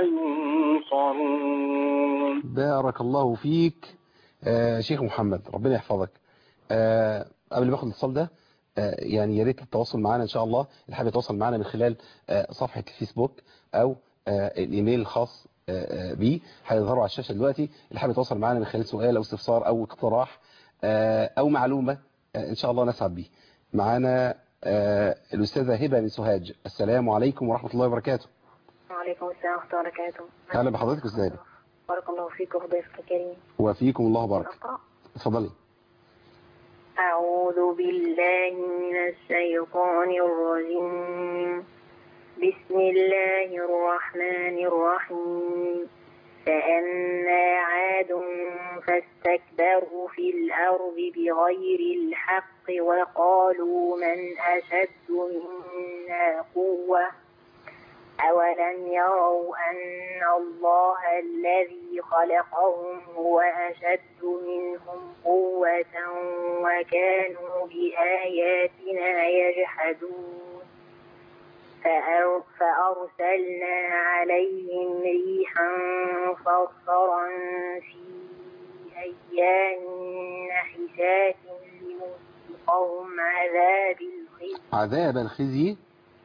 ينصرون بارك الله فيك آه شيخ محمد ربنا يحفظك آه قبل ما اخد الاتصال ده آه يعني يا ريت التواصل معنا ان شاء الله اللي حابب يتواصل معنا من خلال آه صفحه الفيسبوك او آه الايميل الخاص آه آه بيه هيظهروا على الشاشه دلوقتي اللي حابب يتواصل معنا من خلال سؤال او استفسار او اقتراح آه او معلومه آه ان شاء الله نسعد بيه معانا آه الاستاذه هبه من سوهاج السلام عليكم ورحمه الله وبركاته وعليكم السلام ورحمة الله وبركاته اهلا بحضرتك استاذه هبه بارك الله فيك وضيفك الكريم وفيكم الله بارك أقرأ اتفضلي أعوذ بالله من الشيطان الرجيم بسم الله الرحمن الرحيم فأما عاد فاستكبروا في الأرض بغير الحق وقالوا من أشد منا قوة أولم يروا أن الله الذي خلقهم هو أشد منهم قوة وكانوا بآياتنا يجحدون فأر- فأرسلنا عليهم ريحا صرصرا في أيام نحسات لنذيقهم عذاب الخزي عذاب الخزي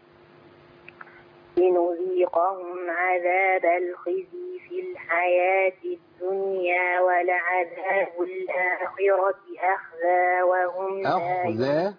لنذيقهم عذاب الخزي في الحياة الدنيا ولعذاب الآخرة أخزى وهم لا أخذ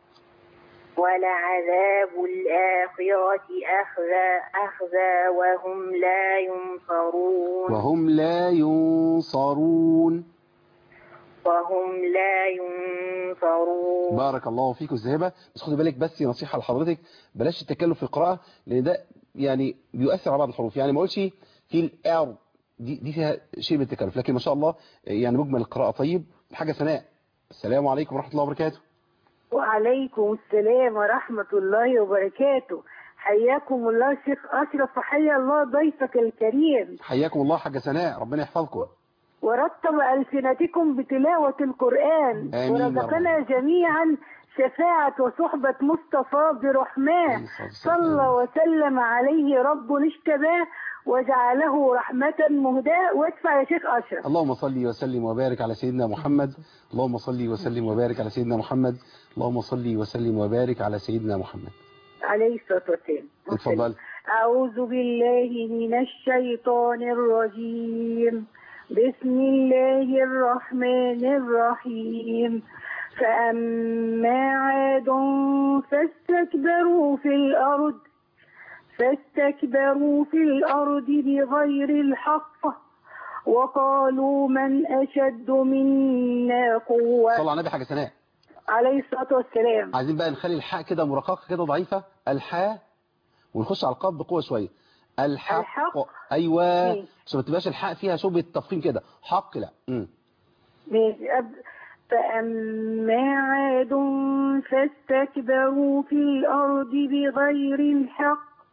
ولعذاب الآخرة أخزى أخزى وهم لا ينصرون وهم لا ينصرون وهم لا ينصرون بارك الله فيك أستاذ هبه بس خدي بالك بس نصيحة لحضرتك بلاش التكلف في القراءة لأن ده يعني بيؤثر على بعض الحروف يعني ما اقولش في الار دي دي فيها شيء من التكلف لكن ما شاء الله يعني مجمل القراءة طيب حاجة ثناء السلام عليكم ورحمة الله وبركاته وعليكم السلام ورحمة الله وبركاته حياكم الله شيخ أشرف وحيا الله ضيفك الكريم حياكم الله حاجة ثناء ربنا يحفظكم ورتب ألسنتكم بتلاوة القرآن آمين يا ورزقنا جميعا شفاعة وصحبة مصطفى برحماه صلى وسلم عليه رب اشتباه وجعله رحمة مهداة وادفع يا شيخ أشرف اللهم صل وسلم وبارك على سيدنا محمد اللهم صل وسلم وبارك على سيدنا محمد اللهم صل وسلم وبارك على سيدنا محمد عليه الصلاة والسلام اتفضل أعوذ بالله من الشيطان الرجيم بسم الله الرحمن الرحيم فأما عاد فاستكبروا في الأرض فاستكبروا في الأرض بغير الحق وقالوا من أشد منا قوة صلى على النبي حاجة ثناء عليه الصلاة والسلام عايزين بقى نخلي الحاء كده مرققة كده ضعيفة الحاء ونخش على القاف بقوة شوية الحق, الحق. ايوه عشان ما تبقاش الحاء فيها شبهة تفخيم كده حق لا امم ماشي أب- فأما عاد فاستكبروا في الأرض بغير الحق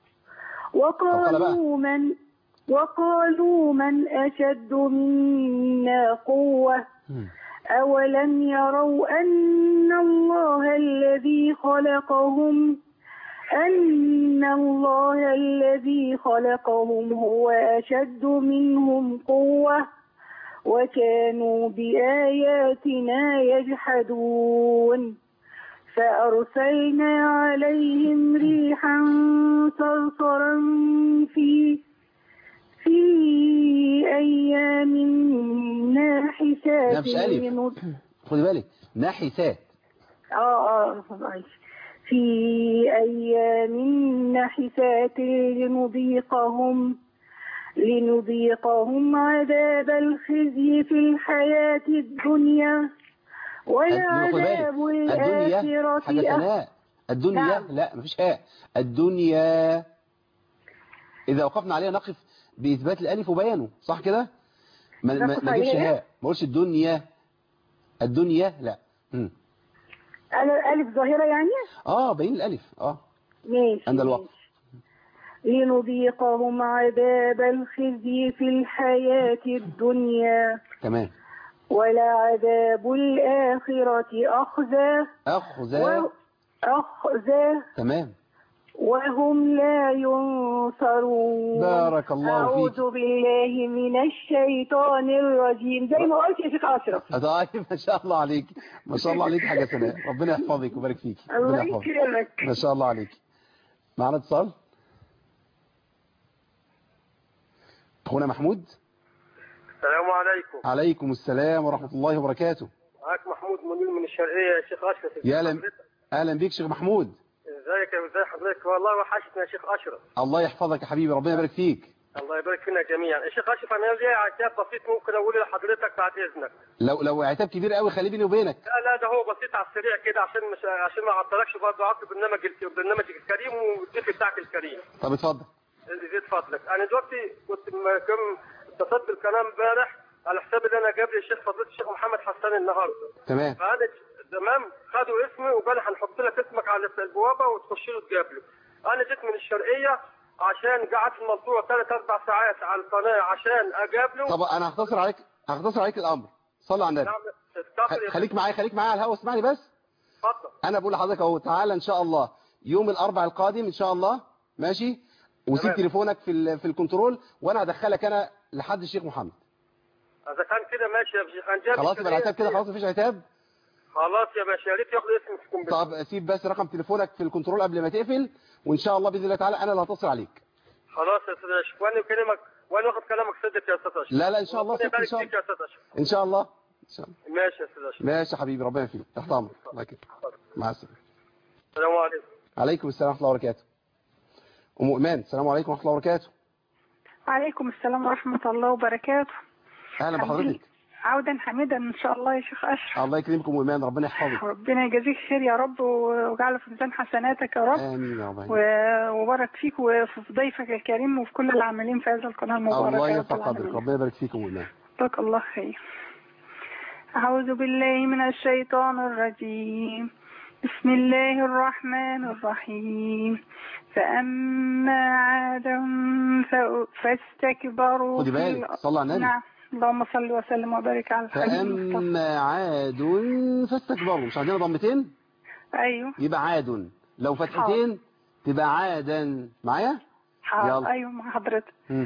وقالوا من وقالوا من أشد منا قوة أولم يروا أن الله الذي خلقهم أن الله الذي خلقهم هو أشد منهم قوة وكانوا بآياتنا يجحدون فأرسلنا عليهم ريحا صرصرا في في أيام ناحسات لا مش ألف لنض- خدي بالك ناحسات اه اه معلش. في أيام نحسات لنذيقهم لنذيقهم عذاب الخزي في الحياة الدنيا ولعذاب خدي بالك الدنيا الآخرة حاجة ثناء الدنيا نعم. لا مفيش هاء الدنيا إذا وقفنا عليها نقف بإثبات الألف وبيانه صح كده ما ما نقف ما اجيبش عليها؟ هاء ما اقولش الدنيا الدنيا لا مم. أل- ألف ظاهرة يعني اه بين الألف اه ماشي عند الوقف لنذيقهم عذاب الخزي في الحياة الدنيا تمام ولعذاب الآخرة أخزى أخذ و- أخزى تمام وهم لا ينصرون بارك الله فيك. أعوذ بالله من الشيطان الرجيم زي ما قلت يا شيخ أشرف طيب ما شاء الله عليك ما شاء الله عليك حاجة سناء ربنا يحفظك ويبارك فيك الله ربنا يحفظك يكرمك ما شاء الله عليك معنا اتصال اخونا محمود السلام عليكم عليكم السلام ورحمة الله وبركاته معاك محمود منير من الشرقية يا شيخ أشرف يا اهلا اهلا بيك شيخ محمود ازيك يا ازي حضرتك والله وحشتنا يا شيخ أشرف الله يحفظك يا حبيبي ربنا يبارك فيك الله يبارك فينا جميعا يا شيخ أشرف أنا ليا عتاب بسيط ممكن أقوله لحضرتك بعد إذنك لو لو عتاب كبير قوي خليه بيني وبينك لا لا ده هو بسيط على السريع كده عشان مش عشان ما اعطلكش برضه عطل برنامج برنامجك الكريم والضيف بتاعك الكريم طب اتفضل زيد فضلك انا دلوقتي كنت م- كم اتصلت بالقناه امبارح على حساب اللي انا جاب لي الشيخ فضيله الشيخ محمد حسان النهارده تمام فانا تمام خدوا اسمي وقالوا هنحط لك اسمك على البوابه وتخش له تجاب له انا جيت من الشرقيه عشان قعدت في المنصوره ثلاث اربع ساعات على القناه عشان اجاب له طب انا هختصر عليك هختصر عليك الامر صلي على النبي نعم استغفر يا خليك معايا خليك معايا على الهوا اسمعني بس اتفضل انا بقول لحضرتك اهو تعالى ان شاء الله يوم الاربع القادم ان شاء الله ماشي وسيب تمام. تليفونك في ال- في الكنترول وانا ادخلك انا لحد الشيخ محمد اذا كان كده ماشي يا شيخ انا جاب خلاص يبقى العتاب كده خلاص مفيش عتاب خلاص يا باشا يا ريت ياخد اسمي في الكمبيوتر طب سيب بس رقم تليفونك في الكنترول قبل ما تقفل وان شاء الله باذن الله تعالى انا اللي هتصل عليك خلاص يا استاذ اشرف وانا كلمك وانا واخد كلامك صدق يا استاذ اشرف لا لا ان شاء الله ربنا صدق ان يبارك شاء فيك الله يا استاذ اشرف ان شاء الله ان شاء الله ماشي يا استاذ اشرف ماشي يا حبيبي ربنا يفيك تحت امرك الله يكرمك مع السلامه السلام عليكم عليكم السلام ورحمه الله وبركاته ام ايمان السلام عليكم ورحمه الله وبركاته وعليكم السلام ورحمة الله وبركاته اهلا بحضرتك عودا حميدا إن شاء الله يا شيخ أشرف الله يكرمكم ام ايمان ربنا يحفظك ربنا يجازيك خير يا رب ويجعله في ميزان حسناتك يا رب امين يا رب و- وبارك فيك وفي ضيفك الكريم وفي كل العاملين في هذا القناة المباركة الله يا رب يرفع قدرك العالمين. ربنا يبارك فيكم ام ايمان جزاك الله خير أعوذ بالله من الشيطان الرجيم بسم الله الرحمن الرحيم فأما عادا ف- فاستكبروا خدي في بالك الأرض. صلى على النبي نعم اللهم صل وسلم وبارك على الحبيب المصطفى فاما عاد فاستكبروا مش عندنا ضمتين أيوه يبقى عاد لو فتحتين تبقى عادا معايا حاضر يلا. أيوه مع حضرتك مم.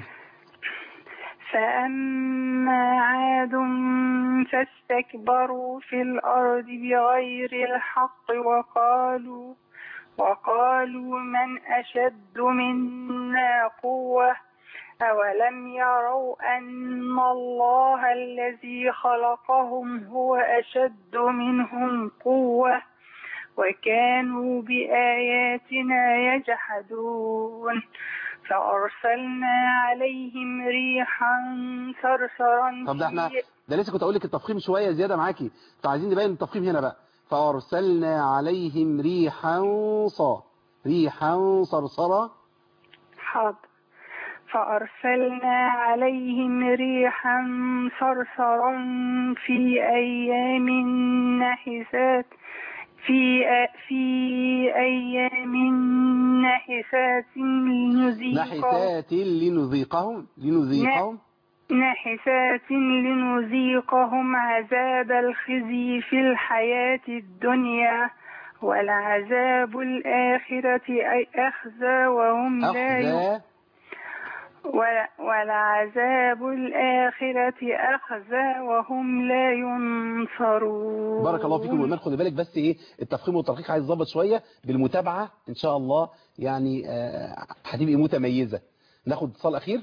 فأما عاد فاستكبروا في الأرض بغير الحق وقالوا وقالوا من أشد منا قوة أولم يروا أن الله الذي خلقهم هو أشد منهم قوة وكانوا بآياتنا يجحدون فأرسلنا عليهم ريحا صرصرا طب ده احنا في- ده لسه كنت اقول لك التفخيم شويه زياده معاكي فعايزين نبين التفخيم هنا بقى فارسلنا عليهم ريحا صا ريحا صرصرا حاضر فأرسلنا عليهم ريحا صرصرا في أيام نحسات في في أيام نحسات لنذيقهم نحسات لنذيقهم لنذيقهم نحسات لنذيقهم عذاب الخزي في الحياة الدنيا ولعذاب الآخرة أي أخزى وهم لا ي... أخذ ول- ولعذاب الآخرة أخزى وهم لا ينصرون بارك الله فيكم وإيمان خد بالك بس ايه التفخيم والترقيق عايز يظبط شويه بالمتابعه ان شاء الله يعني آه، هتبقي متميزه ناخد اتصال اخير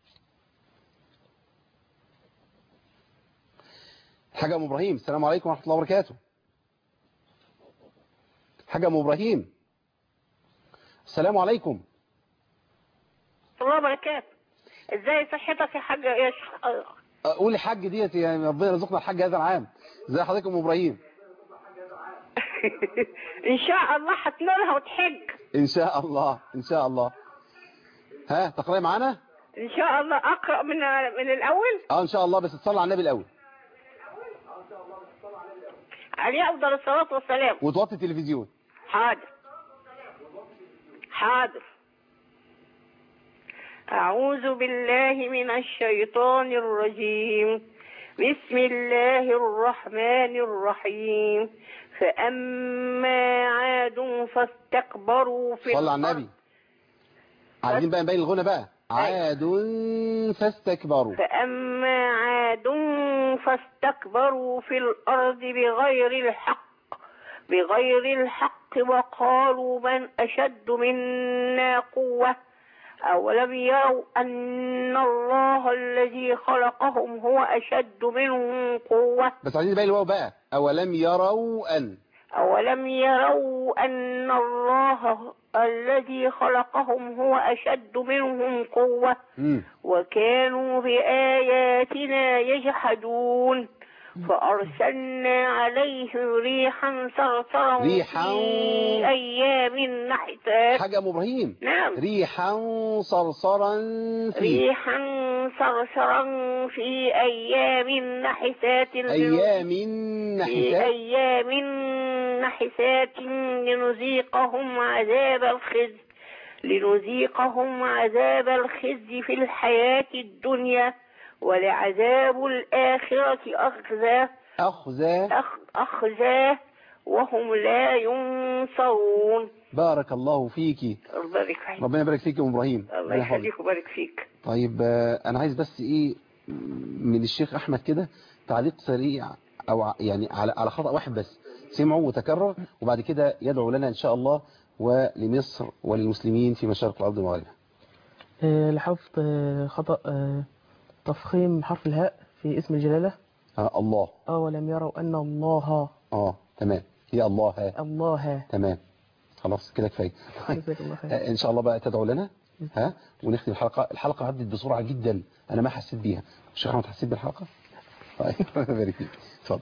حاجه ام ابراهيم السلام عليكم ورحمه الله وبركاته حاجه ام ابراهيم السلام عليكم الله وبركاته ازاي صحتك يا حاج يا شيخ قول الحاج ديت يعني ربنا يرزقنا الحاج هذا العام ازي حضرتك ام ابراهيم ان شاء الله هتنورها وتحج ان شاء الله ان شاء الله ها تقراي معانا ان شاء الله اقرا من من الاول اه ان شاء الله بس تصلي على النبي الاول عليه افضل الصلاه والسلام وتوطي التلفزيون حاضر حاضر أعوذ بالله من الشيطان الرجيم بسم الله الرحمن الرحيم فأما عاد فاستكبروا في صلى على الأرض النبي عايزين بقى نبين الغنى بقى عاد فاستكبروا فأما عاد فاستكبروا في الأرض بغير الحق بغير الحق وقالوا من أشد منا قوة أولم يروا أن الله الذي خلقهم هو أشد منهم قوة بس عايزين نبين الواو بقى اولم يروا ان أولم يروا أن الله الذي خلقهم هو أشد منهم قوة مم. وكانوا بآياتنا يجحدون فأرسلنا عليهم ريحا صرصرا ريحاً. في أيام نحسات حاجه ام ابراهيم نعم ريحا صرصرا في ريحا صرصرا في أيام نحسات ايام في نحسات أيام نحسات لنذيقهم عذاب الخزي لنذيقهم عذاب الخزي في الحياة الدنيا ولعذاب الآخرة أخزى اخذ أخ أخزى وهم لا ينصرون بارك الله فيكي الله يبارك فيك ربنا يبارك فيك يا ام ابراهيم الله ربنا يحفظك. يخليك ويبارك فيك طيب آه، انا عايز بس ايه من الشيخ احمد كده تعليق سريع او ع- يعني على على خطأ واحد بس سمعه وتكرر وبعد كده يدعو لنا ان شاء الله ولمصر وللمسلمين في مشارق الارض ومغاربها آه، لحفظ آه، خطأ آه، تفخيم حرف الهاء في اسم الجلالة آه الله اه ولم يروا أن الله اه تمام هي الله ها الله تمام خلاص كده كفايه جزاك الله خير آه، ان شاء الله بقى تدعو لنا ها ونختم الحلقه الحلقه عدت بسرعه جدا انا ما حسيت بيها الشيخ احمد حسيت بالحلقه طيب ربنا يبارك فيك اتفضل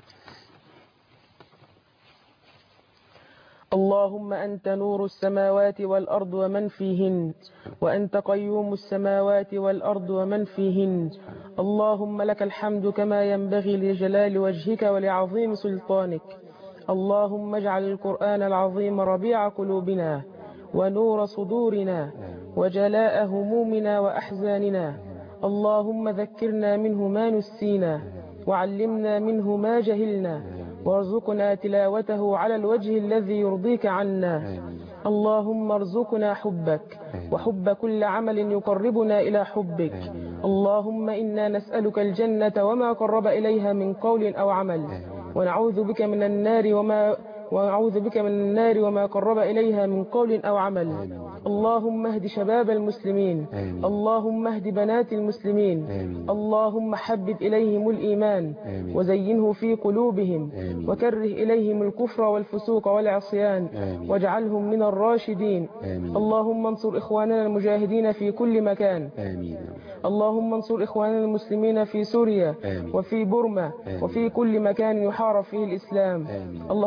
اللهم أنت نور السماوات والأرض ومن فيهن وأنت قيوم السماوات والأرض ومن فيهن اللهم لك الحمد كما ينبغي لجلال وجهك ولعظيم سلطانك اللهم اجعل القرآن العظيم ربيع قلوبنا ونور صدورنا وجلاء همومنا وأحزاننا اللهم ذكرنا منه ما نسينا وعلمنا منه ما جهلنا وارزقنا تلاوته على الوجه الذي يرضيك عنا اللهم ارزقنا حبك وحب كل عمل يقربنا إلى حبك اللهم إنا نسألك الجنة وما قرب إليها من قول أو عمل ونعوذ بك من النار وما ونعوذ بك من النار وما قرب إليها من قول أو عمل اللهم اهد شباب المسلمين اللهم اهد بنات المسلمين اللهم حبب إليهم الإيمان وزينه في قلوبهم وكره إليهم الكفر والفسوق والعصيان واجعلهم من الراشدين اللهم انصر إخواننا المجاهدين في كل مكان اللهم انصر إخواننا المسلمين في سوريا وفي بورما وفي كل مكان يحارب فيه الإسلام اللهم احفظ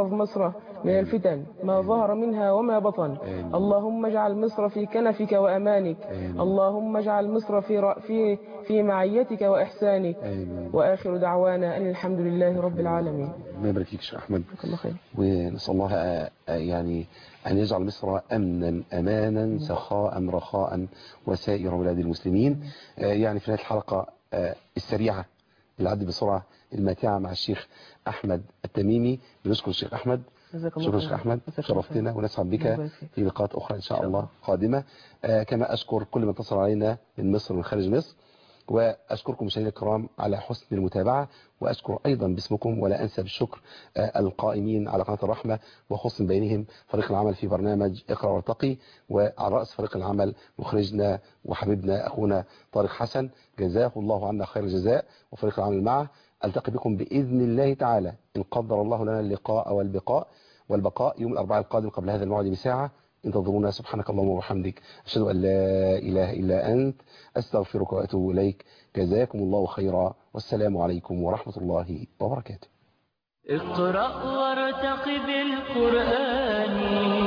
واحفظ مصر من الفتن ما ظهر منها وما بطن اللهم اجعل مصر في كنفك وأمانك اللهم اجعل مصر في ر- في في معيتك وإحسانك وآخر دعوانا أن الحمد لله رب العالمين الله يبارك فيك يا شيخ احمد جزاك الله خير ونسال الله آه، آه، يعني ان يجعل مصر امنا امانا سخاء رخاء وسائر بلاد المسلمين آه، يعني في نهايه الحلقه آه، السريعه اللي عدت بسرعه الماتعه مع الشيخ احمد التميمي بنشكر الشيخ احمد جزاك الله شكرا خير. شيخ احمد جزاك الله شرفتنا خير. ونسعد الله بك يبارك فيك. في لقاءات اخرى ان شاء الله قادمه آه، كما اشكر كل من اتصل علينا من مصر ومن خارج مصر وأشكركم مشاهدينا الكرام على حسن المتابعة وأشكر أيضا باسمكم ولا أنسى بالشكر آه، القائمين على قناة الرحمة وخص من بينهم فريق العمل في برنامج اقرأ وارتقي وعلى رأس فريق العمل مخرجنا وحبيبنا أخونا طارق حسن جزاه الله عنا خير الجزاء وفريق العمل معه ألتقي بكم بإذن الله تعالى إن قدر الله لنا اللقاء والبقاء والبقاء يوم الأربعاء القادم قبل هذا الموعد بساعة انتظرونا سبحانك اللهم وبحمدك أشهد أن لا إله إلا أنت أستغفرك وأتوب إليك جزاكم الله خيرا والسلام عليكم ورحمة الله وبركاته اقرأ وارتقب القرآن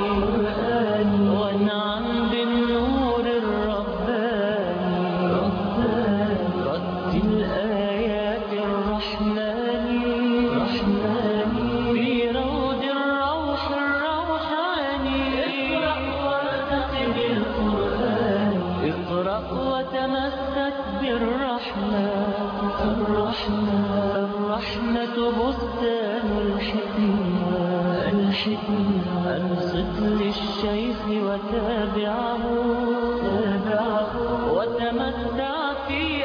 وانعم بالنور الرباني رتل آيات الرحمن في روض الروح الروحاني اقرأ وارتقب القرآن اقرأ وتمسك بالرحمن الرحمة الرحمة بستان الحكمة الحكمة أنصت للشيخ وتابعه تابعه وتمتع في